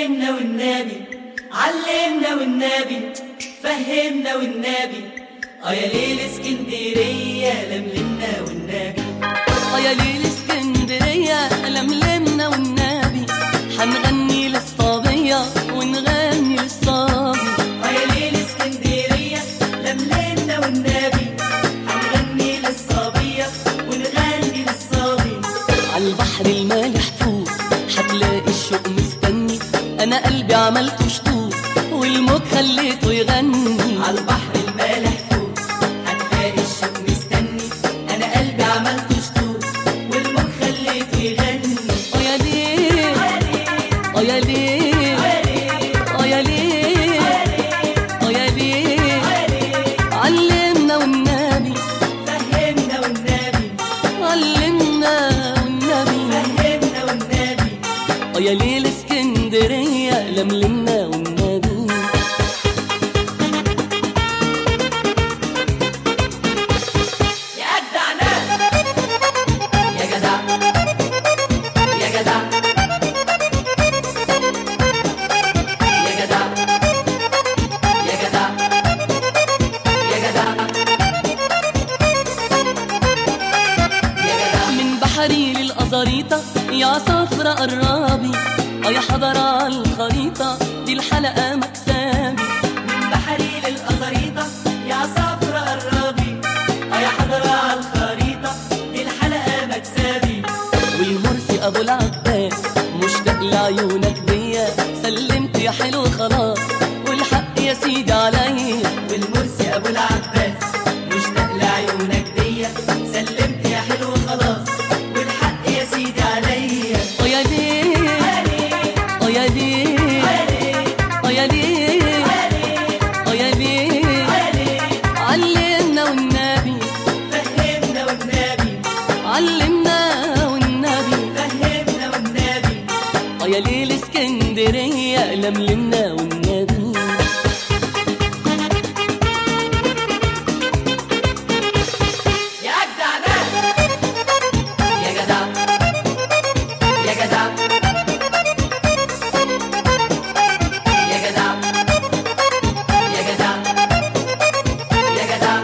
فهمنا والنبي علمنا والنبي فهمنا والنبي اه يا ليل اسكندرية لملمنا والنبي اه يا ليل اسكندرية لملمنا والنبي حنغني للصبية ونغني للصبي اه يا ليل اسكندرية لملمنا والنبي هنغني للصبية ونغني للصبي عالبحر المالح فوق هتلاقي الشوق مستني انا قلبي عملته شطوط والموج خليته يغني عالبحر المالح فوق هتلاقي الشوق مستني انا قلبي عملته شطوط والمخ خليته يغني اه يا ليل اه يا ليل اه يا ليل اه يا ليل علمنا والنبي فهمنا والنبي علمنا والنبي فهمنا والنبي اه يا ليل اسكندرية لملمنا والنبي يا أجدع ناس يا جدع يا جدع يا جدع يا جدع يا جدع يا جدع من بحري للأزاريطة يا صفرة قرابي اه يا حضرة على الخريطة دي الحلقة مكسبي من بحري للأزاريطة يا صفرة قرابي اه يا حضرة على الخريطة دي الحلقة مكسبي والمرسي أبو العباس مشتاق لعيونك ديا سلمت يا حلو خلاص والحق يا سيدي عليا والمرسي ابو العباس مشتاق لعيونك دي سلمت يا حلو خلاص والحق يا سيدي عليا اه يا ليل اه يا ليل اه يا ليل اه يا ليل علمنا والنبي فهمنا والنبي علمنا والنبي فهمنا والنبي اه يا ليل اسكندرية لملمنا والنبي يا اجدع ناس يا جدع يا جدع يا جدع يا جدع يا جدع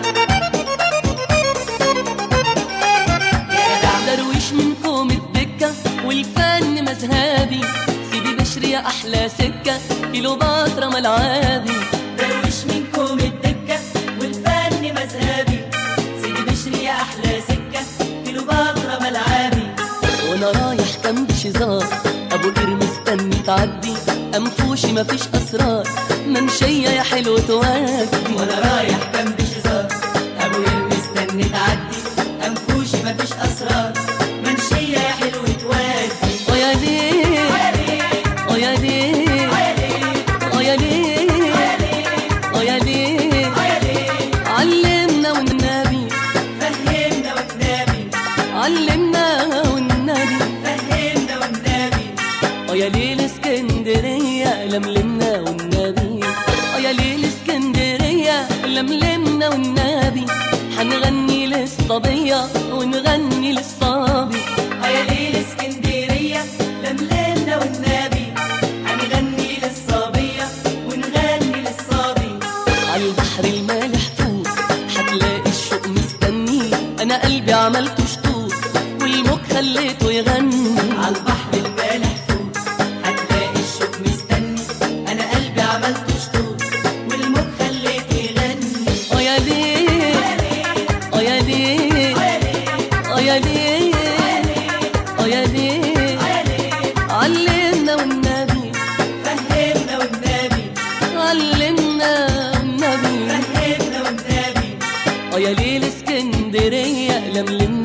يا جدع درويش منكم الدكة والفن مذهبي سيدي بشري يا أحلى سكة كيلوباترا ملعبي درويش منكم الدكة والفن مذهبي سيدي بشري يا أحلى سكة كيلوباترا ملعبي وانا رايح كان بشزار ابو قير مستني تعدي انفوشي مفيش اسرار منشية يا حلو تودي وأنا رايح جنب شزار أبويا مستني تعدي أنفوشي مفيش أسرار منشية يا حلو تودي اه يا ليل اه يا ليل اه يا ليل اه يا ليل علمنا والنبي فهمنا والنبي علمنا والنبي فهمنا والنبي اه يا ليل اسكندرية لملمنا والنبي اه يا ليل اسكندرية لملمنا والنبي حنغني للصبية ونغني للصبي اه يا ليل اسكندرية لملمنا والنبي هنغني للصبية ونغني للصبي عالبحر المالح فوق هتلاقي الشوق مستني انا قلبي عملته شطوط والموج خليته يغني عالبحر المالح فوق هتلاقي الشوق مستني انا قلبي عملته شطوط والمخ خليته يغني اه يا ليل اه يا ليل اه يا ليل اه يا ليل علمنا والنبي فهمنا والنبي علمنا والنبي فهمنا والنبي اه يا ليل اسكندرية لملمنا